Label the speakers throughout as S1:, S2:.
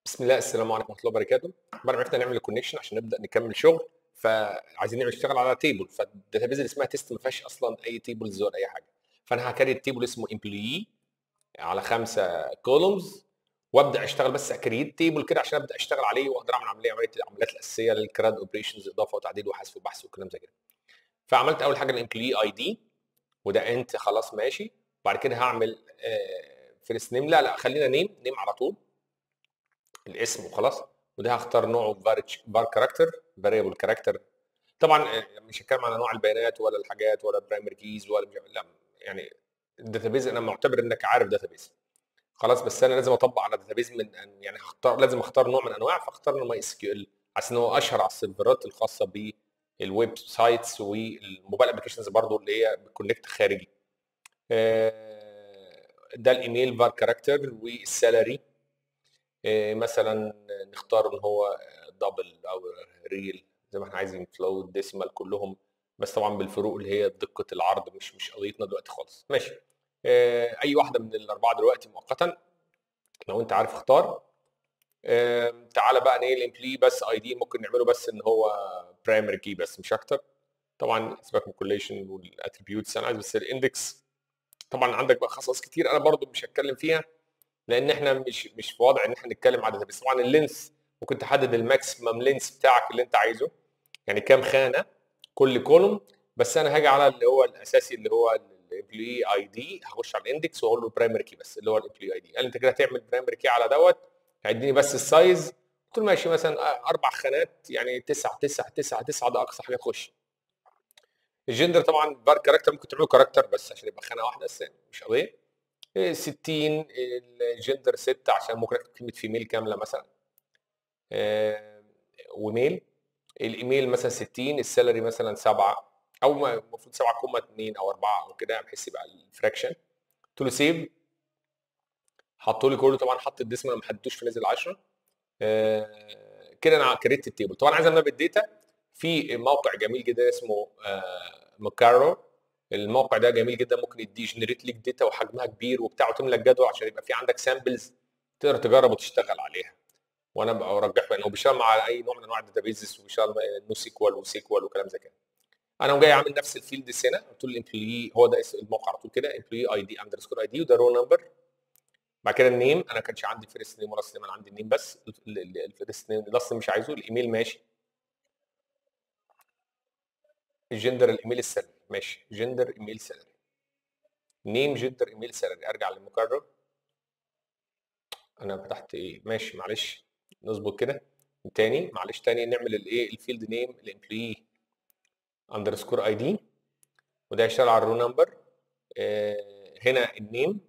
S1: بسم الله السلام عليكم ورحمه الله وبركاته بعد ما عرفنا نعمل الكونكشن عشان نبدا نكمل شغل فعايزين نعمل نشتغل على تيبل فالداتابيز اللي اسمها تيست ما فيهاش اصلا اي تيبلز ولا اي حاجه فانا هكريت التيبل اسمه امبلوي على خمسه كولومز وابدا اشتغل بس اكريت تيبل كده عشان ابدا اشتغل عليه واقدر اعمل عمليه عمليه العمليات الاساسيه للكراد اوبريشنز اضافه وتعديل وحذف وبحث والكلام زي كده فعملت اول حاجه الامبلوي اي دي وده انت خلاص ماشي بعد كده هعمل فيرست نيم لا لا خلينا نيم نيم على طول الاسم وخلاص وده هختار نوعه بار كاركتر فاريبل كاركتر طبعا مش هتكلم عن انواع البيانات ولا الحاجات ولا برايمري كيز ولا لا يعني الداتابيز انا معتبر انك عارف داتابيز خلاص بس انا لازم اطبق على داتابيز من يعني هختار لازم اختار نوع من انواع فاختار ماي اس كيو ال عشان هو اشهر على السيرفرات الخاصه بالويب سايتس والموبايل ابلكيشنز برضو اللي هي بتكونكت خارجي ده الايميل بار كاركتر والسالري مثلا نختار ان هو دبل او ريل زي ما احنا عايزين فلوت ديسيمال كلهم بس طبعا بالفروق اللي هي دقه العرض مش مش قضيتنا دلوقتي خالص ماشي اي واحده من الاربعه دلوقتي مؤقتا لو انت عارف اختار تعالى بقى نيل امبلي بس اي دي ممكن نعمله بس ان هو برايمري كي بس مش اكتر طبعا سيبك من الكوليشن والاتريبيوتس انا عايز بس الاندكس طبعا عندك بقى خصائص كتير انا برضو مش هتكلم فيها لان احنا مش مش في وضع ان احنا نتكلم عن بس طبعا اللينس ممكن تحدد الماكسيمم لينس بتاعك اللي انت عايزه يعني كام خانه كل كولوم بس انا هاجي على اللي هو الاساسي اللي هو الامبلوي اي دي هخش على الاندكس واقول له برايمري كي بس اللي هو الامبلوي اي دي قال انت كده هتعمل برايمري كي على دوت هيديني بس السايز قلت له ماشي مثلا اربع خانات يعني 9 9 9 9 ده اقصى حاجه تخش الجندر طبعا بار كاركتر ممكن تعمله كاركتر بس عشان يبقى خانه واحده بس مش قضيه 60 الجندر 6 عشان ممكن اكتب كلمه فيميل كامله مثلا وميل الايميل مثلا 60 السالري مثلا 7 او المفروض 7 كوما 2 او 4 او كده بحيث يبقى الفراكشن قلت له سيف حطوا لي كله طبعا حط الديسمال ما حددتوش في نزل 10 كده انا كريت التيبل طبعا عايز املى بالداتا في موقع جميل جدا اسمه مكارو الموقع ده جميل جدا ممكن يدي جنريت لك داتا وحجمها كبير وبتاع وتملى الجدول عشان يبقى في عندك سامبلز تقدر تجرب وتشتغل عليها وانا برجح انه بيشتغل مع اي نوع من انواع الداتابيزز وبيشتغل نو سيكوال وسيكوال وكلام زي كده انا جاي عامل نفس الفيلد هنا قلت له الامبلوي هو ده الموقع على طول كده امبلوي اي دي اندرسكور اي دي وده رو نمبر بعد كده النيم انا كانش عندي فيرست نيم ولا نيم انا عندي النيم بس الفيرست نيم لاست مش عايزه الايميل ماشي الجندر الايميل السلبي ماشي جندر ايميل سالري نيم جندر ايميل سالري ارجع للمكرر انا فتحت ايه ماشي معلش نظبط كده تاني معلش تاني نعمل الايه الفيلد نيم الامبلوي اندرسكور اي دي وده هيشتغل على الرو نمبر آه هنا النيم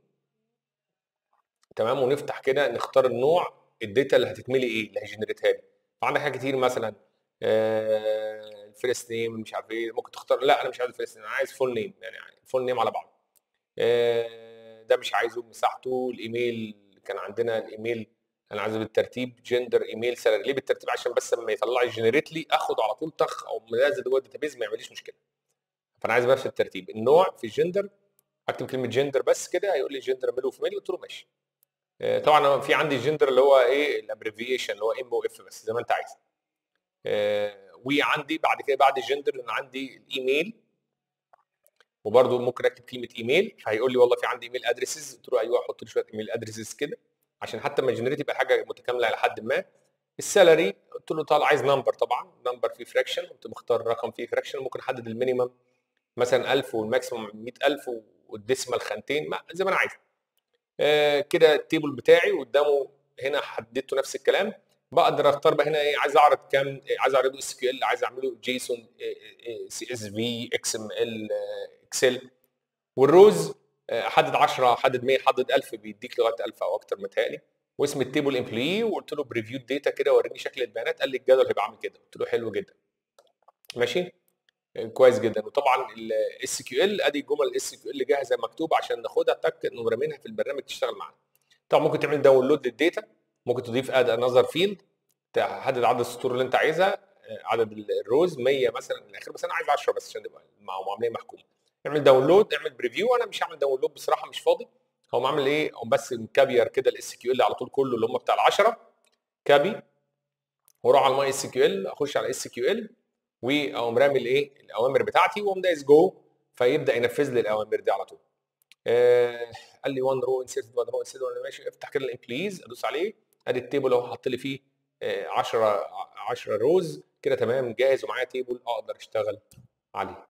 S1: تمام ونفتح كده نختار النوع الداتا اللي هتتملي ايه اللي هيجنريتها لي فعندك حاجات كتير مثلا آه الفيرست نيم مش عارف ايه ممكن تختار لا انا مش عايز الفيرست نيم انا عايز فول نيم يعني فول نيم على بعض آه ده مش عايزه مساحته الايميل كان عندنا الايميل انا عايزه بالترتيب جندر ايميل سالري ليه بالترتيب عشان بس لما يطلع لي جنريت لي اخد على طول طخ او منازل جوه الداتابيز ما يعمليش مشكله فانا عايز بس الترتيب النوع في الجندر اكتب كلمه جندر بس كده هيقول لي جندر ميل وفيميل قلت له ماشي آه طبعا في عندي الجندر اللي هو ايه الابريفيشن اللي هو ام او اف بس زي ما انت عايز آه وعندي بعد كده بعد الجندر انا عندي الايميل وبرده ممكن اكتب كلمه ايميل فهيقول لي والله في عندي ايميل ادريسز قلت له ايوه حط لي شويه ايميل ادريسز كده عشان حتى ما جنريت يبقى حاجه متكامله لحد ما السالري قلت له طالع عايز نمبر طبعا نمبر فيه فراكشن قلت مختار رقم فيه فراكشن ممكن احدد المينيمم مثلا 1000 والماكسيمم 100000 والديسمال خانتين ما زي ما انا عايز آه كده التيبل بتاعي قدامه هنا حددته نفس الكلام بقدر اختار بقى هنا ايه عايز اعرض كام عايز اعرضه اس كيو ال عايز اعمله جيسون سي اس في اكس ام ال اكسل والروز احدد 10 احدد 100 احدد 1000 بيديك لغايه 1000 او اكتر متهيألي واسم التيبل امبلوي وقلت له بريفيو داتا كده وريني شكل البيانات قال لي الجدول هيبقى عامل كده قلت له حلو جدا ماشي كويس جدا وطبعا الاس كيو ال ادي الجمل الاس كيو ال جاهزه مكتوبه عشان ناخدها تك نقوم رامينها في البرنامج تشتغل معانا طبعا ممكن تعمل داونلود للداتا ممكن تضيف اد انذر فيلد تحدد عدد السطور اللي انت عايزها عدد الروز 100 مثلا من الاخر بس انا عايز 10 بس عشان تبقى معامله محكومه اعمل داونلود اعمل بريفيو انا مش هعمل داونلود بصراحه مش فاضي هو عامل ايه هو بس مكابير كده الاس كيو ال على طول كله اللي هم بتاع ال 10 كابي واروح على الماي اس كيو ال اخش على اس كيو ال واقوم رامي الايه الاوامر بتاعتي واقوم دايس جو فيبدا ينفذ لي الاوامر دي على طول آه قال لي 1 رو انسيرت 1 رو انسيرت وانا ماشي افتح كده الامبليز ادوس عليه ادي التيبل اهو حط لي فيه 10 10 روز كده تمام جاهز ومعايا تيبل اقدر اشتغل عليه